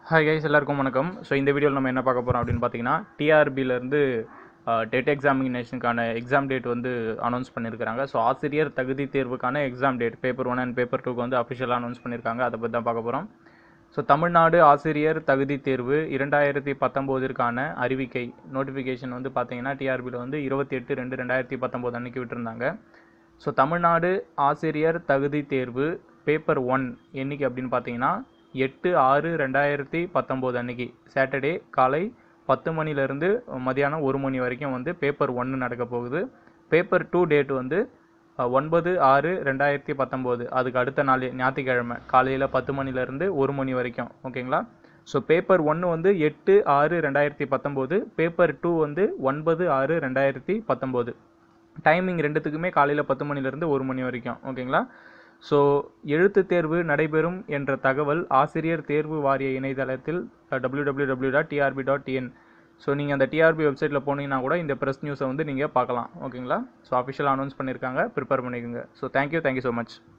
hi guys எல்லாருக்கும் வணக்கம் so இந்த வீடியோவில் நம்ம என்ன பார்க்க போகிறோம் அப்படின்னு பார்த்தீங்கன்னா டிஆர்பியிலேருந்து டெட் எக்ஸாமினேஷனுக்கான எக்ஸாம் டேட் வந்து அனௌன்ஸ் பண்ணியிருக்காங்க ஸோ ஆசிரியர் தகுதி தேர்வுக்கான exam date paper one and paper டூக்கு வந்து அஃபிஷியலாக அனௌன்ஸ் பண்ணியிருக்காங்க அதை பற்றி தான் பார்க்க போகிறோம் ஸோ தமிழ்நாடு ஆசிரியர் தகுதி தேர்வு இரண்டாயிரத்தி பத்தொம்போதிற்கான அறிவிக்கை நோட்டிஃபிகேஷன் வந்து பார்த்தீங்கன்னா டிஆர்பியில் வந்து இருபத்தி எட்டு ரெண்டு ரெண்டாயிரத்தி பத்தொம்போது அன்றைக்கி விட்டுருந்தாங்க ஸோ தமிழ்நாடு ஆசிரியர் தகுதி தேர்வு பேப்பர் ஒன் என்னைக்கு அப்படின்னு பார்த்தீங்கன்னா எட்டு ஆறு ரெண்டாயிரத்தி பத்தொம்போது அன்னைக்கு சாட்டர்டே காலை பத்து மணிலேருந்து மதியானம் ஒரு மணி வரைக்கும் வந்து பேப்பர் ஒன்று நடக்க போகுது பேப்பர் டூ டேட் வந்து அஹ், ஒன்பது ஆறு ரெண்டாயிரத்தி பத்தொம்போது அதுக்கு அடுத்த நாள் ஞாயிற்றுக்கிழமை காலையில் பத்து மணிலேருந்து ஒரு மணி வரைக்கும் ஓகேங்களா ஸோ பேப்பர் ஒன்று வந்து எட்டு ஆறு ரெண்டாயிரத்தி பத்தொம்போது பேப்பர் டூ வந்து ஒன்பது ஆறு ரெண்டாயிரத்தி பத்தொம்போது டைமிங் ரெண்டுத்துக்குமே காலையில் பத்து மணிலேருந்து ஒரு மணி வரைக்கும் ஓகேங்களா ஸோ எழுத்துத் தேர்வு நடைபெறும் என்ற தகவல் ஆசிரியர் தேர்வு வாரிய இணையதளத்தில் W W W dot TRB dot TN so நீங்கள் அந்த டிஆர்பி வெப்சைட்டில் போனீங்கன்னா கூட இந்த ப்ரெஸ் நியூஸை வந்து நீங்கள் பார்க்கலாம் ஓகேங்களா ஸோ அஃபிஷியல் அனௌன்ஸ் பண்ணியிருக்காங்க ப்ரிப்பேர் பண்ணிக்கோங்க so thank you thank you so much